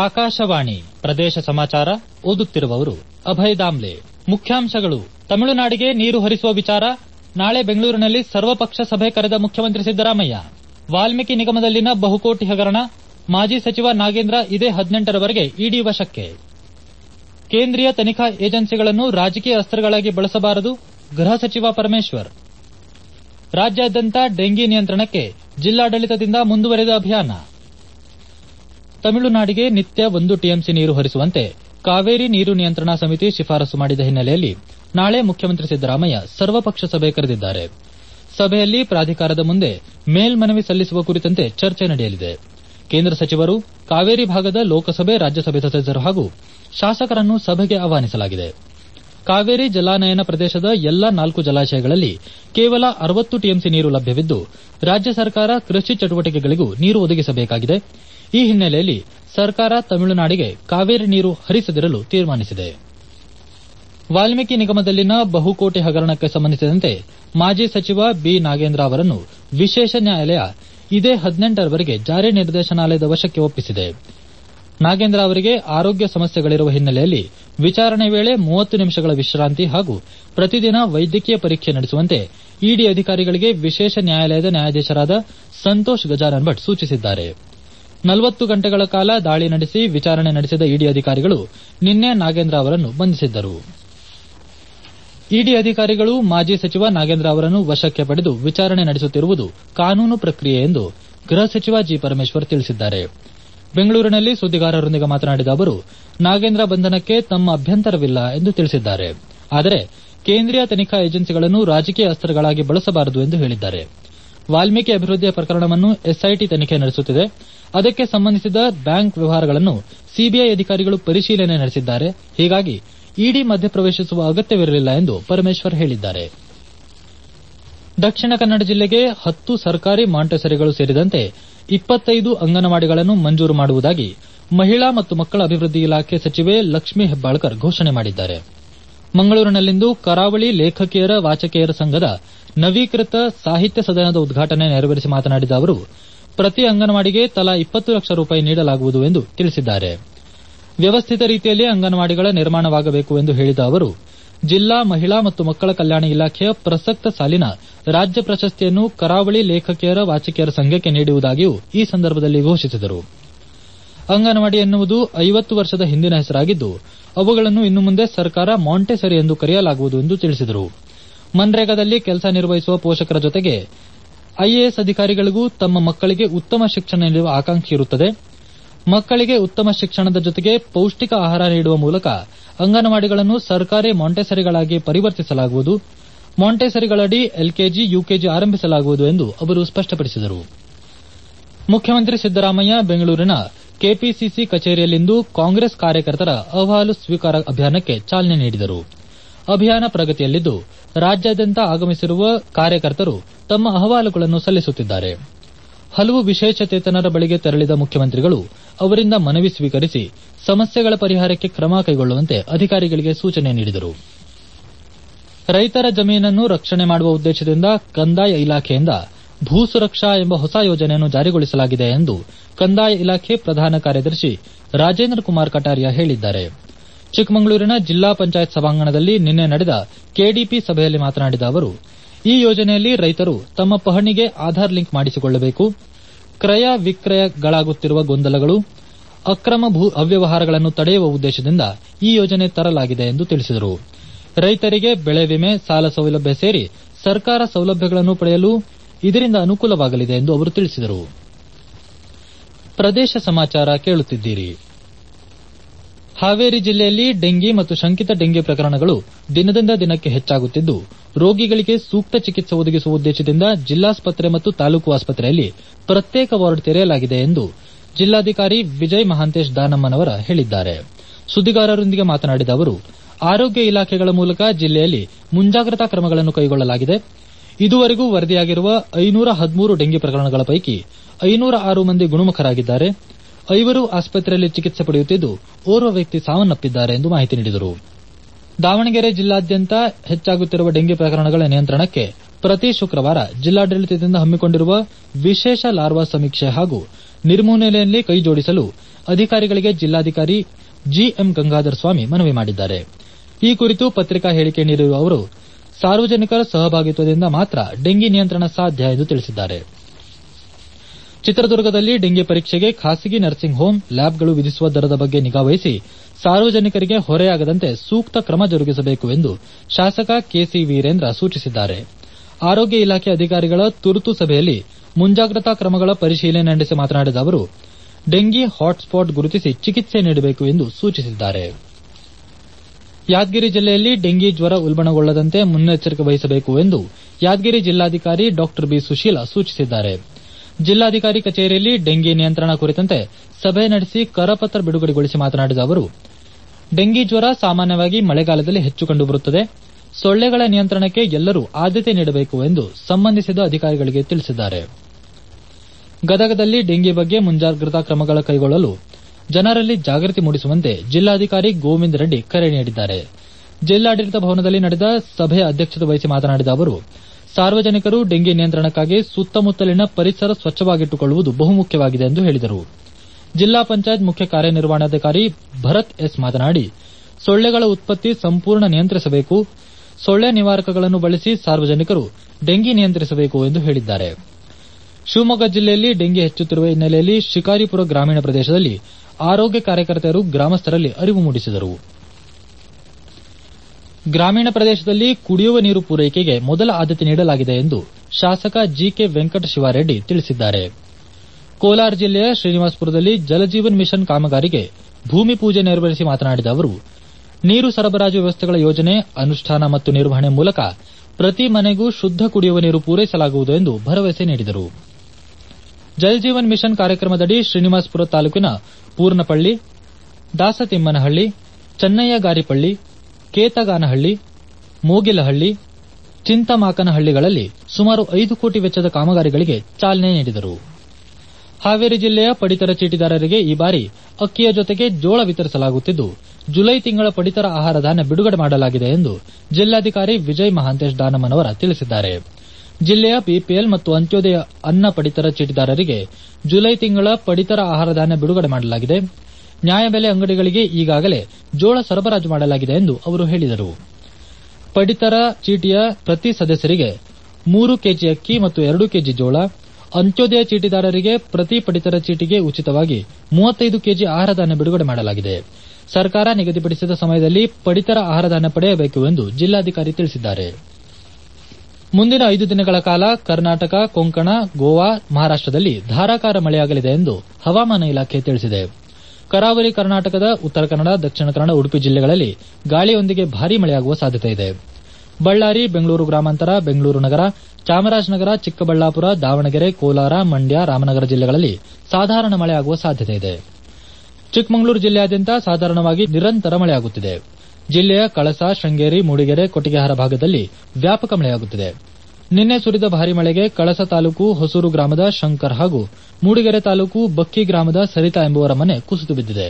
ಆಕಾಶವಾಣಿ ಪ್ರದೇಶ ಸಮಾಚಾರ ಓದುತ್ತಿರುವವರು ಅಭಯ್ ದಾಮ್ಲೆ ಮುಖ್ಯಾಂಶಗಳು ತಮಿಳುನಾಡಿಗೆ ನೀರು ಹರಿಸುವ ವಿಚಾರ ನಾಳೆ ಬೆಂಗಳೂರಿನಲ್ಲಿ ಸರ್ವಪಕ್ಷ ಸಭೆ ಕರೆದ ಮುಖ್ಯಮಂತ್ರಿ ಸಿದ್ದರಾಮಯ್ಯ ವಾಲ್ಮೀಕಿ ನಿಗಮದಲ್ಲಿನ ಬಹುಕೋಟಿ ಹಗರಣ ಮಾಜಿ ಸಚಿವ ನಾಗೇಂದ್ರ ಇದೇ ಹದಿನೆಂಟರವರೆಗೆ ಇಡಿ ವಶಕ್ಕೆ ಕೇಂದ್ರೀಯ ತನಿಖಾ ಏಜೆನ್ಸಿಗಳನ್ನು ರಾಜಕೀಯ ಅಸ್ತ್ರಗಳಾಗಿ ಬಳಸಬಾರದು ಗೃಹ ಸಚಿವ ಪರಮೇಶ್ವರ್ ರಾಜ್ಯಾದ್ಯಂತ ಡೆಂಗಿ ನಿಯಂತ್ರಣಕ್ಕೆ ಜಿಲ್ಲಾಡಳಿತದಿಂದ ಮುಂದುವರೆದ ಅಭಿಯಾನ ತಮಿಳುನಾಡಿಗೆ ನಿತ್ಯ ಒಂದು ಟಿಎಂಸಿ ನೀರು ಹರಿಸುವಂತೆ ಕಾವೇರಿ ನೀರು ನಿಯಂತ್ರಣಾ ಸಮಿತಿ ಶಿಫಾರಸು ಮಾಡಿದ ಹಿನ್ನೆಲೆಯಲ್ಲಿ ನಾಳೆ ಮುಖ್ಯಮಂತ್ರಿ ಸಿದ್ದರಾಮಯ್ಯ ಸರ್ವಪಕ್ಷ ಸಭೆ ಕರೆದಿದ್ದಾರೆ ಸಭೆಯಲ್ಲಿ ಪ್ರಾಧಿಕಾರದ ಮುಂದೆ ಮೇಲ್ಮನವಿ ಸಲ್ಲಿಸುವ ಕುರಿತಂತೆ ಚರ್ಚೆ ನಡೆಯಲಿದೆ ಕೇಂದ್ರ ಸಚಿವರು ಕಾವೇರಿ ಭಾಗದ ಲೋಕಸಭೆ ರಾಜ್ಯಸಭೆ ಸದಸ್ಯರು ಹಾಗೂ ಶಾಸಕರನ್ನು ಸಭೆಗೆ ಆಹ್ವಾನಿಸಲಾಗಿದೆ ಕಾವೇರಿ ಜಲಾನಯನ ಪ್ರದೇಶದ ಎಲ್ಲಾ ನಾಲ್ಕು ಜಲಾಶಯಗಳಲ್ಲಿ ಕೇವಲ ಅರವತ್ತು ಟಿಎಂಸಿ ನೀರು ಲಭ್ಯವಿದ್ದು ರಾಜ್ಯ ಸರ್ಕಾರ ಕೃಷಿ ಚಟುವಟಿಕೆಗಳಿಗೂ ನೀರು ಒದಗಿಸಬೇಕಾಗಿದೆ ಈ ಹಿನ್ನೆಲೆಯಲ್ಲಿ ಸರ್ಕಾರ ತಮಿಳುನಾಡಿಗೆ ಕಾವೇರಿ ನೀರು ಹರಿಸದಿರಲು ತೀರ್ಮಾನಿಸಿದೆ ವಾಲ್ಮೀಕಿ ನಿಗಮದಲ್ಲಿನ ಬಹುಕೋಟಿ ಹಗರಣಕ್ಕೆ ಸಂಬಂಧಿಸಿದಂತೆ ಮಾಜಿ ಸಚಿವ ಬಿ ನಾಗೇಂದ್ರ ಅವರನ್ನು ವಿಶೇಷ ನ್ಯಾಯಾಲಯ ಇದೇ ಹದಿನೆಂಟರವರೆಗೆ ಜಾರಿ ನಿರ್ದೇಶನಾಲಯದ ವಶಕ್ಕೆ ಒಪ್ಪಿಸಿದೆ ನಾಗೇಂದ್ರ ಅವರಿಗೆ ಆರೋಗ್ಯ ಸಮಸ್ಯೆಗಳಿರುವ ಹಿನ್ನೆಲೆಯಲ್ಲಿ ವಿಚಾರಣೆ ವೇಳೆ ಮೂವತ್ತು ನಿಮಿಷಗಳ ವಿಶ್ರಾಂತಿ ಹಾಗೂ ಪ್ರತಿದಿನ ವೈದ್ಯಕೀಯ ಪರೀಕ್ಷೆ ನಡೆಸುವಂತೆ ಇಡಿ ಅಧಿಕಾರಿಗಳಿಗೆ ವಿಶೇಷ ನ್ಯಾಯಾಲಯದ ನ್ಯಾಯಾಧೀಶರಾದ ಸಂತೋಷ್ ಗಜಾನನ್ ಭಟ್ ಸೂಚಿಸಿದ್ದಾರೆ ನಲವತ್ತು ಗಂಟೆಗಳ ಕಾಲ ದಾಳಿ ನಡೆಸಿ ವಿಚಾರಣೆ ನಡೆಸಿದ ಇಡಿ ಅಧಿಕಾರಿಗಳು ನಿನ್ನೆ ನಾಗೇಂದ್ರ ಅವರನ್ನು ಬಂಧಿಸಿದ್ದರು ಇಡಿ ಅಧಿಕಾರಿಗಳು ಮಾಜಿ ಸಚಿವ ನಾಗೇಂದ್ರ ಅವರನ್ನು ವಶಕ್ಕೆ ಪಡೆದು ವಿಚಾರಣೆ ನಡೆಸುತ್ತಿರುವುದು ಕಾನೂನು ಪ್ರಕ್ರಿಯೆ ಎಂದು ಗೃಹ ಸಚಿವ ಜಿ ಪರಮೇಶ್ವರ್ ತಿಳಿಸಿದ್ದಾರೆ ಬೆಂಗಳೂರಿನಲ್ಲಿ ಸುದ್ದಿಗಾರರೊಂದಿಗೆ ಮಾತನಾಡಿದ ಅವರು ನಾಗೇಂದ್ರ ಬಂಧನಕ್ಕೆ ತಮ್ಮ ಅಭ್ಯಂತರವಿಲ್ಲ ಎಂದು ತಿಳಿಸಿದ್ದಾರೆ ಆದರೆ ಕೇಂದ್ರೀಯ ತನಿಖಾ ಏಜೆನ್ಸಿಗಳನ್ನು ರಾಜಕೀಯ ಅಸ್ತ್ರಗಳಾಗಿ ಬಳಸಬಾರದು ಎಂದು ಹೇಳಿದ್ದಾರೆ ವಾಲ್ಮೀಕಿ ಅಭಿವೃದ್ಧಿಯ ಪ್ರಕರಣವನ್ನು ಎಸ್ಐಟಿ ತನಿಖೆ ನಡೆಸುತ್ತಿದೆ ಅದಕ್ಕೆ ಸಂಬಂಧಿಸಿದ ಬ್ಯಾಂಕ್ ವ್ಯವಹಾರಗಳನ್ನು ಸಿಬಿಐ ಅಧಿಕಾರಿಗಳು ಪರಿಶೀಲನೆ ನಡೆಸಿದ್ದಾರೆ ಹೀಗಾಗಿ ಇಡಿ ಮಧ್ಯಪ್ರವೇಶಿಸುವ ಅಗತ್ಯವಿರಲಿಲ್ಲ ಎಂದು ಪರಮೇಶ್ವರ್ ಹೇಳಿದ್ದಾರೆ ದಕ್ಷಿಣ ಕನ್ನಡ ಜಿಲ್ಲೆಗೆ ಹತ್ತು ಸರ್ಕಾರಿ ಮಾಂಟೆಸರಿಗಳು ಸೇರಿದಂತೆ ಇಪ್ಪತ್ತೈದು ಅಂಗನವಾಡಿಗಳನ್ನು ಮಂಜೂರು ಮಾಡುವುದಾಗಿ ಮಹಿಳಾ ಮತ್ತು ಮಕ್ಕಳ ಅಭಿವೃದ್ಧಿ ಇಲಾಖೆ ಸಚಿವೆ ಲಕ್ಷ್ಮೀ ಹೆಬ್ಬಾಳ್ಕರ್ ಘೋಷಣೆ ಮಾಡಿದ್ದಾರೆ ಮಂಗಳೂರಿನಲ್ಲಿಂದು ಕರಾವಳಿ ಲೇಖಕಿಯರ ವಾಚಕಿಯರ ಸಂಘದ ನವೀಕೃತ ಸಾಹಿತ್ಯ ಸದನದ ಉದ್ಘಾಟನೆ ನೆರವೇರಿಸಿ ಮಾತನಾಡಿದ ಅವರು ಪ್ರತಿ ಅಂಗನವಾಡಿಗೆ ತಲಾ ಇಪ್ಪತ್ತು ಲಕ್ಷ ರೂಪಾಯಿ ನೀಡಲಾಗುವುದು ಎಂದು ತಿಳಿಸಿದ್ದಾರೆ ವ್ಯವಸ್ಥಿತ ರೀತಿಯಲ್ಲಿ ಅಂಗನವಾಡಿಗಳ ನಿರ್ಮಾಣವಾಗಬೇಕು ಎಂದು ಹೇಳಿದ ಅವರು ಜಿಲ್ಲಾ ಮಹಿಳಾ ಮತ್ತು ಮಕ್ಕಳ ಕಲ್ಯಾಣ ಇಲಾಖೆಯ ಪ್ರಸಕ್ತ ಸಾಲಿನ ರಾಜ್ಯ ಪ್ರಶಸ್ತಿಯನ್ನು ಕರಾವಳಿ ಲೇಖಕಿಯರ ವಾಚಕಿಯರ ಸಂಘಕ್ಕೆ ನೀಡುವುದಾಗಿಯೂ ಈ ಸಂದರ್ಭದಲ್ಲಿ ಘೋಷಿಸಿದರು ಅಂಗನವಾಡಿ ಎನ್ನುವುದು ಐವತ್ತು ವರ್ಷದ ಹಿಂದಿನ ಹೆಸರಾಗಿದ್ದು ಅವುಗಳನ್ನು ಇನ್ನು ಮುಂದೆ ಸರ್ಕಾರ ಮಾಂಟೆಸರಿ ಎಂದು ಕರೆಯಲಾಗುವುದು ಎಂದು ತಿಳಿಸಿದರು ಮನ್ರೇಗಾದಲ್ಲಿ ಕೆಲಸ ನಿರ್ವಹಿಸುವ ಪೋಷಕರ ಜೊತೆಗೆ ಐಎಎಸ್ ಅಧಿಕಾರಿಗಳಿಗೂ ತಮ್ಮ ಮಕ್ಕಳಿಗೆ ಉತ್ತಮ ಶಿಕ್ಷಣ ನೀಡುವ ಆಕಾಂಕ್ಷೆ ಇರುತ್ತದೆ ಮಕ್ಕಳಿಗೆ ಉತ್ತಮ ಶಿಕ್ಷಣದ ಜೊತೆಗೆ ಪೌಷ್ಟಿಕ ಆಹಾರ ನೀಡುವ ಮೂಲಕ ಅಂಗನವಾಡಿಗಳನ್ನು ಸರ್ಕಾರಿ ಮಾಂಟೆಸರಿಗಳಾಗಿ ಪರಿವರ್ತಿಸಲಾಗುವುದು ಮಾಂಟೆಸರಿಗಳಡಿ ಎಲ್ಕೆಜಿ ಯುಕೆಜಿ ಆರಂಭಿಸಲಾಗುವುದು ಎಂದು ಅವರು ಸ್ಪಷ್ಟಪಡಿಸಿದರು ಮುಖ್ಯಮಂತ್ರಿ ಸಿದ್ದರಾಮಯ್ಯ ಬೆಂಗಳೂರಿನ ಕೆಪಿಸಿಸಿ ಕಚೇರಿಯಲ್ಲಿಂದು ಕಾಂಗ್ರೆಸ್ ಕಾರ್ಯಕರ್ತರ ಅಹವಾಲು ಸ್ವೀಕಾರ ಅಭಿಯಾನಕ್ಕೆ ಚಾಲನೆ ನೀಡಿದರು ಅಭಿಯಾನ ಪ್ರಗತಿಯಲ್ಲಿದ್ದು ರಾಜ್ಯಾದ್ಯಂತ ಆಗಮಿಸಿರುವ ಕಾರ್ಯಕರ್ತರು ತಮ್ಮ ಅಹವಾಲುಗಳನ್ನು ಸಲ್ಲಿಸುತ್ತಿದ್ದಾರೆ ಹಲವು ವಿಶೇಷಚೇತನರ ಬಳಿಗೆ ತೆರಳಿದ ಮುಖ್ಯಮಂತ್ರಿಗಳು ಅವರಿಂದ ಮನವಿ ಸ್ವೀಕರಿಸಿ ಸಮಸ್ಯೆಗಳ ಪರಿಹಾರಕ್ಕೆ ಕ್ರಮ ಕೈಗೊಳ್ಳುವಂತೆ ಅಧಿಕಾರಿಗಳಿಗೆ ಸೂಚನೆ ನೀಡಿದರು ರೈತರ ಜಮೀನನ್ನು ರಕ್ಷಣೆ ಮಾಡುವ ಉದ್ದೇಶದಿಂದ ಕಂದಾಯ ಇಲಾಖೆಯಿಂದ ಭೂ ಸುರಕ್ಷಾ ಎಂಬ ಹೊಸ ಯೋಜನೆಯನ್ನು ಜಾರಿಗೊಳಿಸಲಾಗಿದೆ ಎಂದು ಕಂದಾಯ ಇಲಾಖೆ ಪ್ರಧಾನ ಕಾರ್ಯದರ್ಶಿ ರಾಜೇಂದ್ರ ಕುಮಾರ್ ಕಟಾರಿಯಾ ಹೇಳಿದ್ದಾರೆ ಚಿಕ್ಕಮಗಳೂರಿನ ಜಿಲ್ಲಾ ಪಂಚಾಯತ್ ಸಭಾಂಗಣದಲ್ಲಿ ನಿನ್ನೆ ನಡೆದ ಕೆಡಿಪಿ ಸಭೆಯಲ್ಲಿ ಮಾತನಾಡಿದ ಅವರು ಈ ಯೋಜನೆಯಲ್ಲಿ ರೈತರು ತಮ್ಮ ಪಹಣಿಗೆ ಆಧಾರ್ ಲಿಂಕ್ ಮಾಡಿಸಿಕೊಳ್ಳಬೇಕು ಕ್ರಯ ವಿಕ್ರಯಗಳಾಗುತ್ತಿರುವ ಗೊಂದಲಗಳು ಅಕ್ರಮ ಭೂ ಅವ್ಯವಹಾರಗಳನ್ನು ತಡೆಯುವ ಉದ್ದೇಶದಿಂದ ಈ ಯೋಜನೆ ತರಲಾಗಿದೆ ಎಂದು ತಿಳಿಸಿದರು ರೈತರಿಗೆ ಬೆಳೆ ವಿಮೆ ಸಾಲ ಸೌಲಭ್ಯ ಸೇರಿ ಸರ್ಕಾರ ಸೌಲಭ್ಯಗಳನ್ನು ಪಡೆಯಲು ಇದರಿಂದ ಅನುಕೂಲವಾಗಲಿದೆ ಎಂದು ಅವರು ತಿಳಿಸಿದರು ಪ್ರದೇಶ ಸಮಾಚಾರ ಕೇಳುತ್ತಿದ್ದೀರಿ ಹಾವೇರಿ ಜಿಲ್ಲೆಯಲ್ಲಿ ಡೆಂಗಿ ಮತ್ತು ಶಂಕಿತ ಡೆಂಗಿ ಪ್ರಕರಣಗಳು ದಿನದಿಂದ ದಿನಕ್ಕೆ ಹೆಚ್ಚಾಗುತ್ತಿದ್ದು ರೋಗಿಗಳಿಗೆ ಸೂಕ್ತ ಚಿಕಿತ್ಸೆ ಒದಗಿಸುವ ಉದ್ದೇಶದಿಂದ ಜಿಲ್ಲಾಸ್ಪತ್ರೆ ಮತ್ತು ತಾಲೂಕು ಆಸ್ಪತ್ರೆಯಲ್ಲಿ ಪ್ರತ್ಯೇಕ ವಾರ್ಡ್ ತೆರೆಯಲಾಗಿದೆ ಎಂದು ಜಿಲ್ಲಾಧಿಕಾರಿ ವಿಜಯ್ ಮಹಾಂತೇಶ್ ದಾನಮ್ಮನವರ ಹೇಳಿದ್ದಾರೆ ಸುದ್ದಿಗಾರರೊಂದಿಗೆ ಮಾತನಾಡಿದ ಅವರು ಆರೋಗ್ಯ ಇಲಾಖೆಗಳ ಮೂಲಕ ಜಿಲ್ಲೆಯಲ್ಲಿ ಮುಂಜಾಗ್ರತಾ ಕ್ರಮಗಳನ್ನು ಕೈಗೊಳ್ಳಲಾಗಿದೆ ಇದುವರೆಗೂ ವರದಿಯಾಗಿರುವ ಐನೂರ ಹದಿಮೂರು ಡೆಂಗಿ ಪ್ರಕರಣಗಳ ಪೈಕಿ ಐನೂರ ಆರು ಮಂದಿ ಗುಣಮುಖರಾಗಿದ್ದಾರೆ ಐವರು ಆಸ್ಪತ್ರೆಯಲ್ಲಿ ಚಿಕಿತ್ಸೆ ಪಡೆಯುತ್ತಿದ್ದು ಓರ್ವ ವ್ಯಕ್ತಿ ಸಾವನ್ನಪ್ಪಿದ್ದಾರೆ ಎಂದು ಮಾಹಿತಿ ನೀಡಿದರು ದಾವಣಗೆರೆ ಜಿಲ್ಲಾದ್ಯಂತ ಹೆಚ್ಚಾಗುತ್ತಿರುವ ಡೆಂಗಿ ಪ್ರಕರಣಗಳ ನಿಯಂತ್ರಣಕ್ಕೆ ಪ್ರತಿ ಶುಕ್ರವಾರ ಜಿಲ್ಲಾಡಳಿತದಿಂದ ಹಮ್ಮಿಕೊಂಡಿರುವ ವಿಶೇಷ ಲಾರ್ವಾ ಸಮೀಕ್ಷೆ ಹಾಗೂ ನಿರ್ಮೂಲನೆಯಲ್ಲಿ ಕೈಜೋಡಿಸಲು ಅಧಿಕಾರಿಗಳಿಗೆ ಜಿಲ್ಲಾಧಿಕಾರಿ ಜಿಎಂ ಗಂಗಾಧರ ಸ್ವಾಮಿ ಮನವಿ ಮಾಡಿದ್ದಾರೆ ಈ ಕುರಿತು ಪತ್ರಿಕಾ ಹೇಳಿಕೆ ನೀಡಿರುವ ಅವರು ಸಾರ್ವಜನಿಕರ ಸಹಭಾಗಿತ್ವದಿಂದ ಮಾತ್ರ ಡೆಂಗಿ ನಿಯಂತ್ರಣ ಸಾಧ್ಯ ಎಂದು ತಿಳಿಸಿದ್ದಾರೆ ಚಿತ್ರದುರ್ಗದಲ್ಲಿ ಡೆಂಗಿ ಪರೀಕ್ಷೆಗೆ ಖಾಸಗಿ ನರ್ಸಿಂಗ್ ಹೋಂ ಲ್ಯಾಬ್ಗಳು ವಿಧಿಸುವ ದರದ ಬಗ್ಗೆ ನಿಗಾವಹಿಸಿ ಸಾರ್ವಜನಿಕರಿಗೆ ಹೊರೆಯಾಗದಂತೆ ಸೂಕ್ತ ಕ್ರಮ ಜರುಗಿಸಬೇಕು ಎಂದು ಶಾಸಕ ಕೆಸಿ ವೀರೇಂದ್ರ ಸೂಚಿಸಿದ್ದಾರೆ ಆರೋಗ್ಯ ಇಲಾಖೆ ಅಧಿಕಾರಿಗಳ ತುರ್ತು ಸಭೆಯಲ್ಲಿ ಮುಂಜಾಗ್ರತಾ ಕ್ರಮಗಳ ಪರಿಶೀಲನೆ ನಡೆಸಿ ಮಾತನಾಡಿದ ಅವರು ಡೆಂಗಿ ಹಾಟ್ಸ್ಪಾಟ್ ಗುರುತಿಸಿ ಚಿಕಿತ್ಸೆ ನೀಡಬೇಕು ಎಂದು ಸೂಚಿಸಿದ್ದಾರೆ ಯಾದಗಿರಿ ಜಿಲ್ಲೆಯಲ್ಲಿ ಡೆಂಗಿ ಜ್ವರ ಉಲ್ಬಣಗೊಳ್ಳದಂತೆ ಮುನ್ನೆಚ್ಚರಿಕೆ ವಹಿಸಬೇಕು ಎಂದು ಯಾದಗಿರಿ ಜಿಲ್ಲಾಧಿಕಾರಿ ಡಾ ಬಿ ಸುಶೀಲ ಸೂಚಿಸಿದ್ದಾರೆ ಜಿಲ್ಲಾಧಿಕಾರಿ ಕಚೇರಿಯಲ್ಲಿ ಡೆಂಗಿ ನಿಯಂತ್ರಣ ಕುರಿತಂತೆ ಸಭೆ ನಡೆಸಿ ಕರಪತ್ರ ಬಿಡುಗಡೆಗೊಳಿಸಿ ಮಾತನಾಡಿದ ಅವರು ಡೆಂಗಿ ಜ್ವರ ಸಾಮಾನ್ಯವಾಗಿ ಮಳೆಗಾಲದಲ್ಲಿ ಹೆಚ್ಚು ಕಂಡುಬರುತ್ತದೆ ಸೊಳ್ಳೆಗಳ ನಿಯಂತ್ರಣಕ್ಕೆ ಎಲ್ಲರೂ ಆದ್ಯತೆ ನೀಡಬೇಕು ಎಂದು ಸಂಬಂಧಿಸಿದ ಅಧಿಕಾರಿಗಳಿಗೆ ತಿಳಿಸಿದ್ದಾರೆ ಗದಗದಲ್ಲಿ ಡೆಂಗಿ ಬಗ್ಗೆ ಮುಂಜಾಗ್ರತಾ ಕ್ರಮಗಳ ಕೈಗೊಳ್ಳಲು ಜನರಲ್ಲಿ ಜಾಗೃತಿ ಮೂಡಿಸುವಂತೆ ಜಿಲ್ಲಾಧಿಕಾರಿ ಗೋವಿಂದ ರೆಡ್ಡಿ ಕರೆ ನೀಡಿದ್ದಾರೆ ಜಿಲ್ಲಾಡಳಿತ ಭವನದಲ್ಲಿ ನಡೆದ ಸಭೆಯ ಅಧ್ಯಕ್ಷತೆ ವಹಿಸಿ ಮಾತನಾಡಿದ ಅವರು ಸಾರ್ವಜನಿಕರು ಡೆಂಗಿ ನಿಯಂತ್ರಣಕ್ಕಾಗಿ ಸುತ್ತಮುತ್ತಲಿನ ಪರಿಸರ ಸ್ವಚ್ಛವಾಗಿಟ್ಟುಕೊಳ್ಳುವುದು ಬಹುಮುಖ್ಯವಾಗಿದೆ ಎಂದು ಹೇಳಿದರು ಜಿಲ್ಲಾ ಪಂಚಾಯತ್ ಮುಖ್ಯ ಕಾರ್ಯನಿರ್ವಹಣಾಧಿಕಾರಿ ಭರತ್ ಎಸ್ ಮಾತನಾಡಿ ಸೊಳ್ಳೆಗಳ ಉತ್ಪತ್ತಿ ಸಂಪೂರ್ಣ ನಿಯಂತ್ರಿಸಬೇಕು ಸೊಳ್ಳೆ ನಿವಾರಕಗಳನ್ನು ಬಳಸಿ ಸಾರ್ವಜನಿಕರು ಡೆಂಗಿ ನಿಯಂತ್ರಿಸಬೇಕು ಎಂದು ಹೇಳಿದ್ದಾರೆ ಶಿವಮೊಗ್ಗ ಜಿಲ್ಲೆಯಲ್ಲಿ ಡೆಂಗಿ ಹೆಚ್ಚುತ್ತಿರುವ ಹಿನ್ನೆಲೆಯಲ್ಲಿ ಶಿಕಾರಿಪುರ ಗ್ರಾಮೀಣ ಪ್ರದೇಶದಲ್ಲಿ ಆರೋಗ್ಯ ಕಾರ್ಯಕರ್ತೆಯರು ಗ್ರಾಮಸ್ಥರಲ್ಲಿ ಅರಿವು ಮೂಡಿಸಿದರು ಗ್ರಾಮೀಣ ಪ್ರದೇಶದಲ್ಲಿ ಕುಡಿಯುವ ನೀರು ಪೂರೈಕೆಗೆ ಮೊದಲ ಆದ್ಯತೆ ನೀಡಲಾಗಿದೆ ಎಂದು ಶಾಸಕ ಜಿಕೆ ವೆಂಕಟ ಶಿವಾರೆಡ್ಡಿ ತಿಳಿಸಿದ್ದಾರೆ ಕೋಲಾರ ಜಿಲ್ಲೆಯ ಶ್ರೀನಿವಾಸಪುರದಲ್ಲಿ ಜಲಜೀವನ್ ಮಿಷನ್ ಕಾಮಗಾರಿಗೆ ಭೂಮಿ ಪೂಜೆ ನೆರವೇರಿಸಿ ಮಾತನಾಡಿದ ಅವರು ನೀರು ಸರಬರಾಜು ವ್ಯವಸ್ಥೆಗಳ ಯೋಜನೆ ಅನುಷ್ಠಾನ ಮತ್ತು ನಿರ್ವಹಣೆ ಮೂಲಕ ಪ್ರತಿ ಮನೆಗೂ ಶುದ್ದ ಕುಡಿಯುವ ನೀರು ಪೂರೈಸಲಾಗುವುದು ಎಂದು ಭರವಸೆ ನೀಡಿದರು ಜಲಜೀವನ್ ಮಿಷನ್ ಕಾರ್ಯಕ್ರಮದಡಿ ಶ್ರೀನಿವಾಸಪುರ ತಾಲೂಕಿನ ಪೂರ್ಣಪಳ್ಳಿ ದಾಸತಿಮ್ಮನಹಳ್ಳಿ ಚನ್ನಯ್ಯಗಾರಿಪಳ್ಳಿ ಕೇತಗಾನಹಳ್ಳಿ ಮೂಗಿಲಹಳ್ಳಿ ಚಿಂತಮಾಕನಹಳ್ಳಿಗಳಲ್ಲಿ ಸುಮಾರು ಐದು ಕೋಟಿ ವೆಚ್ಚದ ಕಾಮಗಾರಿಗಳಿಗೆ ಚಾಲನೆ ನೀಡಿದರು ಹಾವೇರಿ ಜಿಲ್ಲೆಯ ಪಡಿತರ ಚೀಟಿದಾರರಿಗೆ ಈ ಬಾರಿ ಅಕ್ಕಿಯ ಜೊತೆಗೆ ಜೋಳ ವಿತರಿಸಲಾಗುತ್ತಿದ್ದು ಜುಲೈ ತಿಂಗಳ ಪಡಿತರ ಆಹಾರ ಧಾನ್ಯ ಬಿಡುಗಡೆ ಮಾಡಲಾಗಿದೆ ಎಂದು ಜಿಲ್ಲಾಧಿಕಾರಿ ವಿಜಯ್ ಮಹಾಂತೇಶ್ ದಾನಮ್ಮನವರ ತಿಳಿಸಿದ್ದಾರೆ ಜಿಲ್ಲೆಯ ಬಿಪಿಎಲ್ ಮತ್ತು ಅಂತ್ಯೋದಯ ಅನ್ನ ಪಡಿತರ ಚೀಟಿದಾರರಿಗೆ ಜುಲೈ ತಿಂಗಳ ಪಡಿತರ ಆಹಾರ ಧಾನ್ಯ ಬಿಡುಗಡೆ ಮಾಡಲಾಗಿದೆ ನ್ಯಾಯಬೆಲೆ ಅಂಗಡಿಗಳಿಗೆ ಈಗಾಗಲೇ ಜೋಳ ಸರಬರಾಜು ಮಾಡಲಾಗಿದೆ ಎಂದು ಅವರು ಹೇಳಿದರು ಪಡಿತರ ಚೀಟಿಯ ಪ್ರತಿ ಸದಸ್ಯರಿಗೆ ಮೂರು ಕೆಜಿ ಅಕ್ಕಿ ಮತ್ತು ಎರಡು ಕೆಜಿ ಜೋಳ ಅಂತ್ಯೋದಯ ಚೀಟಿದಾರರಿಗೆ ಪ್ರತಿ ಪಡಿತರ ಚೀಟಿಗೆ ಉಚಿತವಾಗಿ ಮೂವತ್ತೈದು ಕೆಜಿ ಆಹಾರ ಧಾನ್ಯ ಬಿಡುಗಡೆ ಮಾಡಲಾಗಿದೆ ಸರ್ಕಾರ ನಿಗದಿಪಡಿಸಿದ ಸಮಯದಲ್ಲಿ ಪಡಿತರ ಆಹಾರ ಧಾನ್ಯ ಪಡೆಯಬೇಕು ಎಂದು ಜಿಲ್ಲಾಧಿಕಾರಿ ತಿಳಿಸಿದ್ದಾರೆ ಮುಂದಿನ ಐದು ದಿನಗಳ ಕಾಲ ಕರ್ನಾಟಕ ಕೊಂಕಣ ಗೋವಾ ಮಹಾರಾಷ್ಟದಲ್ಲಿ ಧಾರಾಕಾರ ಮಳೆಯಾಗಲಿದೆ ಎಂದು ಹವಾಮಾನ ಇಲಾಖೆ ತಿಳಿಸಿದೆ ಕರಾವಳಿ ಕರ್ನಾಟಕದ ಉತ್ತರ ಕನ್ನಡ ದಕ್ಷಿಣ ಕನ್ನಡ ಉಡುಪಿ ಜಿಲ್ಲೆಗಳಲ್ಲಿ ಗಾಳಿಯೊಂದಿಗೆ ಭಾರೀ ಮಳೆಯಾಗುವ ಸಾಧ್ಯತೆ ಇದೆ ಬಳ್ಳಾರಿ ಬೆಂಗಳೂರು ಗ್ರಾಮಾಂತರ ಬೆಂಗಳೂರು ನಗರ ಚಾಮರಾಜನಗರ ಚಿಕ್ಕಬಳ್ಳಾಪುರ ದಾವಣಗೆರೆ ಕೋಲಾರ ಮಂಡ್ಯ ರಾಮನಗರ ಜಿಲ್ಲೆಗಳಲ್ಲಿ ಸಾಧಾರಣ ಮಳೆಯಾಗುವ ಸಾಧ್ಯತೆ ಇದೆ ಚಿಕ್ಕಮಗಳೂರು ಜಿಲ್ಲೆಯಾದ್ಯಂತ ಸಾಧಾರಣವಾಗಿ ನಿರಂತರ ಮಳೆಯಾಗುತ್ತಿದೆ ಜಿಲ್ಲೆಯ ಕಳಸ ಶೃಂಗೇರಿ ಮೂಡಿಗೆರೆ ಕೊಟ್ಟಿಗೆಹಾರ ಭಾಗದಲ್ಲಿ ವ್ಯಾಪಕ ಮಳೆಯಾಗುತ್ತಿದೆ ನಿನ್ನೆ ಸುರಿದ ಭಾರೀ ಮಳೆಗೆ ಕಳಸ ತಾಲೂಕು ಹೊಸೂರು ಗ್ರಾಮದ ಶಂಕರ್ ಹಾಗೂ ಮೂಡಿಗೆರೆ ತಾಲೂಕು ಬಕ್ಕಿ ಗ್ರಾಮದ ಸರಿತಾ ಎಂಬುವರ ಮನೆ ಕುಸಿದು ಬಿದ್ದಿದೆ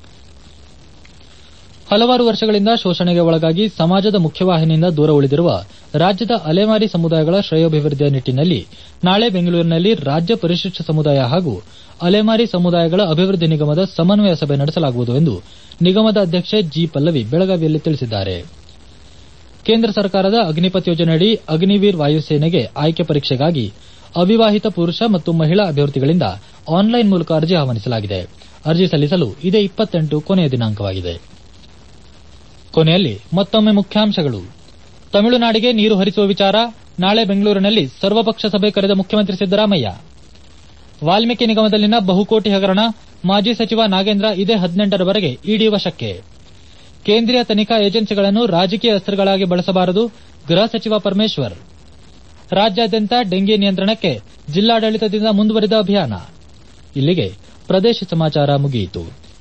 ಹಲವಾರು ವರ್ಷಗಳಿಂದ ಶೋಷಣೆಗೆ ಒಳಗಾಗಿ ಸಮಾಜದ ಮುಖ್ಯವಾಹಿನಿಯಿಂದ ದೂರ ಉಳಿದಿರುವ ರಾಜ್ಯದ ಅಲೆಮಾರಿ ಸಮುದಾಯಗಳ ಶ್ರೇಯೋಭಿವೃದ್ಧಿಯ ನಿಟ್ಟಿನಲ್ಲಿ ನಾಳೆ ಬೆಂಗಳೂರಿನಲ್ಲಿ ರಾಜ್ಯ ಪರಿಶಿಷ್ಟ ಸಮುದಾಯ ಹಾಗೂ ಅಲೆಮಾರಿ ಸಮುದಾಯಗಳ ಅಭಿವೃದ್ಧಿ ನಿಗಮದ ಸಮನ್ವಯ ಸಭೆ ನಡೆಸಲಾಗುವುದು ಎಂದು ನಿಗಮದ ಅಧ್ಯಕ್ಷೆ ಜಿ ಪಲ್ಲವಿ ಬೆಳಗಾವಿಯಲ್ಲಿ ತಿಳಿಸಿದ್ದಾರೆ ಕೇಂದ್ರ ಸರ್ಕಾರದ ಅಗ್ನಿಪಥ್ ಯೋಜನೆಯಡಿ ಅಗ್ನಿವೀರ್ ವಾಯುಸೇನೆಗೆ ಆಯ್ಕೆ ಪರೀಕ್ಷೆಗಾಗಿ ಅವಿವಾಹಿತ ಪುರುಷ ಮತ್ತು ಮಹಿಳಾ ಅಭ್ಯರ್ಥಿಗಳಿಂದ ಆನ್ಲೈನ್ ಮೂಲಕ ಅರ್ಜಿ ಆಹ್ವಾನಿಸಲಾಗಿದೆ ಅರ್ಜಿ ಸಲ್ಲಿಸಲು ಇದೇ ಇಪ್ಪತ್ತೆಂಟು ಕೊನೆಯ ದಿನಾಂಕವಾಗಿದೆ ಕೊನೆಯಲ್ಲಿ ಮತ್ತೊಮ್ಮೆ ಮುಖ್ಯಾಂಶಗಳು ತಮಿಳುನಾಡಿಗೆ ನೀರು ಹರಿಸುವ ವಿಚಾರ ನಾಳೆ ಬೆಂಗಳೂರಿನಲ್ಲಿ ಸರ್ವಪಕ್ಷ ಸಭೆ ಕರೆದ ಮುಖ್ಯಮಂತ್ರಿ ಸಿದ್ದರಾಮಯ್ಯ ವಾಲ್ಮೀಕಿ ನಿಗಮದಲ್ಲಿನ ಬಹುಕೋಟಿ ಹಗರಣ ಮಾಜಿ ಸಚಿವ ನಾಗೇಂದ್ರ ಇದೇ ಹದಿನೆಂಟರವರೆಗೆ ಇಡಿ ವಶಕ್ಕೆ ಕೇಂದ್ರೀಯ ತನಿಖಾ ಏಜೆನ್ಸಿಗಳನ್ನು ರಾಜಕೀಯ ಅಸ್ತ್ರಗಳಾಗಿ ಬಳಸಬಾರದು ಗೃಹ ಸಚಿವ ಪರಮೇಶ್ವರ್ ರಾಜ್ಯಾದ್ಯಂತ ಡೆಂಗಿ ನಿಯಂತ್ರಣಕ್ಕೆ ಜಿಲ್ಲಾಡಳಿತದಿಂದ ಮುಂದುವರಿದ ಅಭಿಯಾನ ಇಲ್ಲಿಗೆ ಪ್ರದೇಶ ಸಮಾಚಾರ ಮುಗಿಯಿತು